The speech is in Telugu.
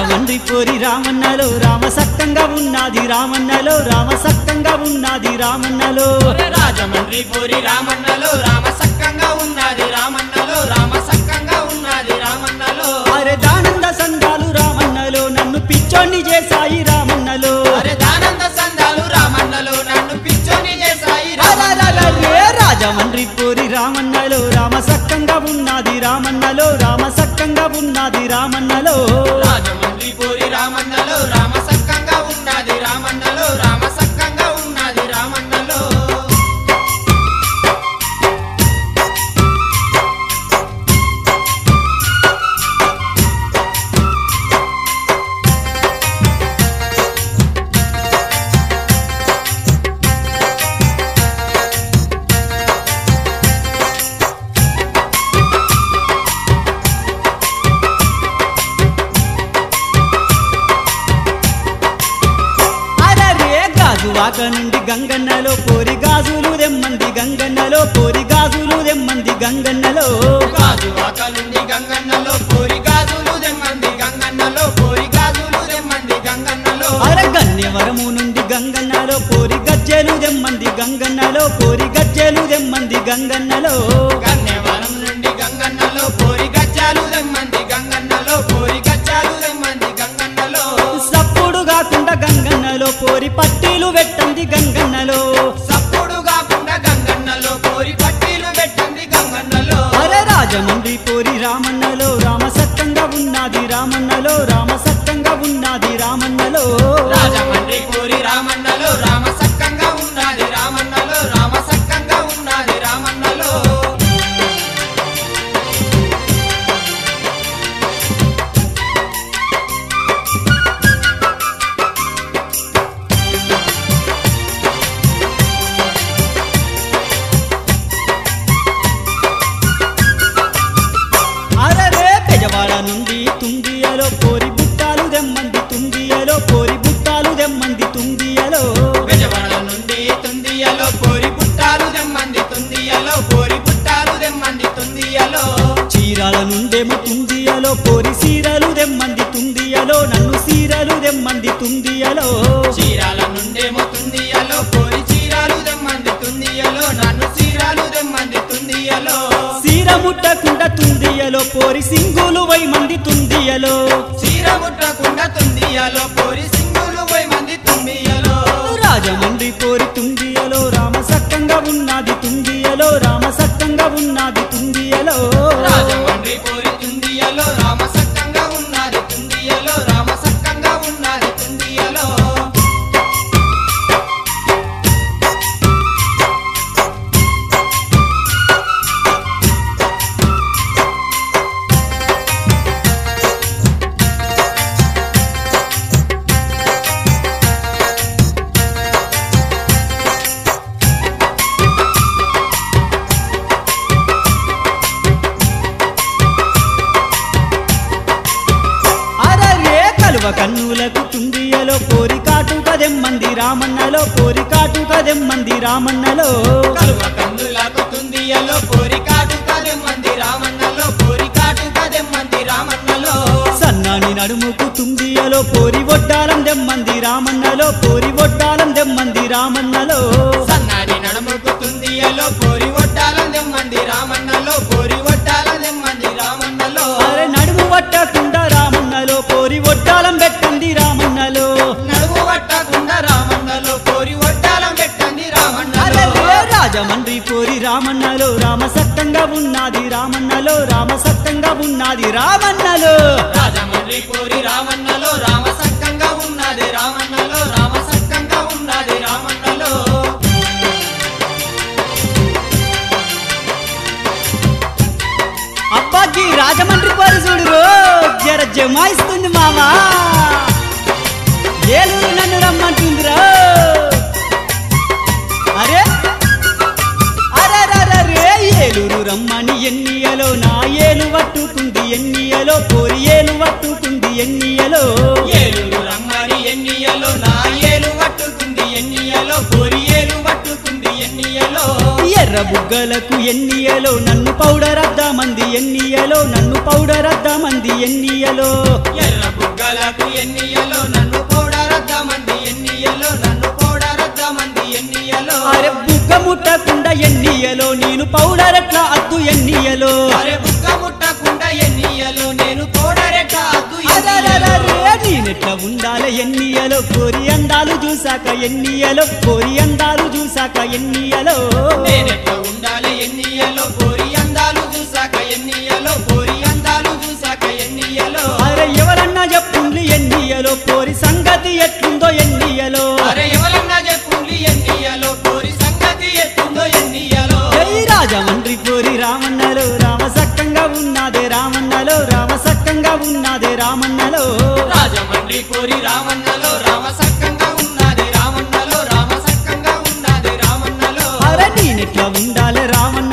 రాజమండ్రి పోరి రామన్నలో రామ సక్కంగా ఉన్నది రామన్నలో రామ సక్కంగా ఉన్నది రామన్నలో ఒరే రాజమండ్రి పూరి రామన్నలో రామ సక్కంగా ఉన్నది రామన్నలో రామ సక్కంగా ఉన్నది రామన్నలో అరే దానంద సంఘాలు రామన్నలో నన్ను పిచ్చోణ్ణి చేశాయి రామన్నలో అరే దానంద సందాలు రామన్నలో నన్ను పిచ్చోని చేశాయి రామన్నలో అలలలలే రాజమండ్రి పోరి రామన్నలో రామ సక్కంగా ఉన్నది రామన్నలో రామ సక్కంగా ఉన్నది రామన్నలో రాజమండ్రి పూరి రామన్నలో రామ సక్కంగా ఉన్నది రామన్నలో రామ సక్కంగా ఉన్నది రామన్నలో అరరే గాజువాక నుండి గంగన్నలో పోరి గాజులు దెమ్మంది గంగన్నలో పోరి గాజులు దెమ్మంది గంగన్నలో గాజు వాకలుండి గంగన్నలో పోరి గాజులు దెమ్మంది గంగన్నలో పోరి గాజులు దెమ్మంది గంగన్నలో అర గన్యవరము నుండి గంగన్నలో పోరి గజ్జెలు దెమ్మంది గంగన్నలో పోరి గజ్జెలు దెమ్మంది గంగన్నలో గన్నెవరం నుండి గంగన్నలో పోరి గచ్చాలు దెమ్మంది గంగన్నలో పోరి గచ్చాలు దెమ్మంది గంగన్నలో సప్పుడు కాకుండా గంగన్నలో పోరి పట్టీలు పెట్టంది గంగన్నలో సప్పుడు కాకుండా గంగన్నలో పోరి పట్టీలు పెట్టండి గంగన్నలో అరే రాజమండ్రి పోరి రామన్నలో రామ సత్తంగా ఉన్నది రామన్నలో రామ సత్తంగా ఉన్నది రామన్నలో రాజమండ్రి పోరి రామన్నలో రామ సక్కంగా ఉన్నది రామన్నలో రామ సక్కంగా ఉన్నది రామన్నలో అరరే పెజవాడ నుండి తుంగియలో పోరి బుట్టాలు దెమ్మంది తుంగియలో పోరి బుట్టాలు దెమ్మంది తుంగియలో విజయవాడ నుండి తుందియలో పోరి పుట్టాలు దెమ్మంది తుందియలో పోరి పుట్టాలు దెమ్మంది తుందియలో చీరాల నుండేమో తుందియలో పోరి సీరలు దెమ్మంది తుందియలో నన్ను సీరలు దెమ్మంది తుందియలో చీరాల నుండేమో తుందియలో పోరి చీరాలు దెమ్మంది తుందియలో నన్ను చీరాలు దెమ్మంది తుందియలో సీర ముట్టకుండా తుందియలో పోరి సింగులు వై మంది తుందియలో చీర ముట్టకుండా తుందియలో పోరి సింగులు పోయి మంది తుందియలో రాజమండ్రి పోరి తుందియలో రామ సక్కంగా ఉన్నది తుందియలో రామ సక్కంగా ఉన్నది తుందియలో రాజమండ్రి పోరి తుందియలో రామ సక్కంగా ఉన్నది తుందియలో రామ సక్కంగా ఉన్నది తుందియలో అరరే కలువ కన్నులకు తుందియలో పోరి కాటు కదెమ్మంది రామన్నలో పోరి కాటు కదెమ్మంది రామన్నలో కలువ కందులకు తుందియలో పోరి కాటు కదెమ్మంది రామన్నలో పోరి కాటు కదెమ్మంది రామన్నలో సన్నాని నడుముకు తుందియలో పోరి ఒడ్డాలం దెమ్మంది రామన్నలో పోరి ఒడ్డాలం దెమ్మంది రామన్నలో సన్నాడి నడుముకు తుందియలో పోరి ఒట్టాల దెమ్మంది రామన్నలో పోరి ఒట్టాల దెమ్మంది రామన్నలో అరే నడుము పట్టకుండా రామన్నలో పోరి ఒడ్డాలం పెట్టండి రామన్నలో నడుము పట్టకుండా రామన్నలో పోరి ఒట్టాలం పెట్టండి రామన్నలో అరే రాజమండ్రి పోరి రామన్నలో రామ సత్తంగా ఉన్నది రామన్నలో రామ సత్తంగా ఉన్నది రామన్నలో రాజమండ్రి పోరి రామన్నలో రామ సక్కంగా ఉన్నది రామన్నలో రామ సక్కంగా ఉన్నది రామన్నలో అబ్బాకి రాజమండ్రి పోరి చూడు జర జమాయిస్తుంది మామా ఏలూరు నన్ను రమ్మంటుందిరా అరే అరే ఏలూరు రమ్మని ఎన్నియలో నా ఏలు పట్టుకుంది ఎన్నియలో పోరి ఏలు పట్టుకుంది ఎన్నియలో ఏలుగు రమ్మని ఎన్నియలో నా ఏలు పట్టుకుంది ఎన్నియలో పోరి ఏలు పట్టుకుంది ఎన్నియలో ఎర్ర బుగ్గలకు ఎన్నియలో నన్ను పౌడర్ మంది ఎన్నియలో నన్ను పౌడర్ మంది ఎన్నియలో ఎర్ర బుగ్గలకు ఎన్నియలో నన్ను పోడరద్ద మంది ఎన్నియలో నన్ను పోడరద్ద మంది ఎన్నియలో అరే బుగ్గ ముట్టకుండా ఎన్నియలో నేను పౌడర్ ఎట్లా అద్దు ఎన్నియలో అరే బుగ్గ ముట్టకుండా ఎన్నియలో నేను పోడరెట్ట అద్దు ఎన్నియలో అరెరెరెరె, నేనెట్లా ఉండాలి ఎన్నియలో కోరి అందాలు చూసాక ఎన్నియలో కోరి అందాలు చూసాక ఎన్నియలో నేనెట్లా ఉండాలి ఎన్నియలో పోరి అందాలు చూసాక ఎన్నియలో పోరి అందాలు చూసాక ఎన్నియలో అరే ఎవరన్నా చెప్పుండ్లి ఎన్నియలో కోరి సంగతి ఎట్లుందో ఎన్నియలో అరే ఎవరన్నా చెప్పుండి ఎన్నియలో పోరి సంగతి ఎత్తుందో ఎన్నియలో జై రాజమండ్రి కోరి రామన్నలో రామ సక్కంగా ఉన్నదే రామన్నలో రామ సక్కంగా ఉన్నదే రామన్నలో రాజమండ్రి కోరి రామన్నలో రామ సక్కంగా ఉన్నది రామన్నలో రామ సక్కంగా ఉన్నది రామన్నలో అరే నేనెట్లా ఉండాలి రామన్న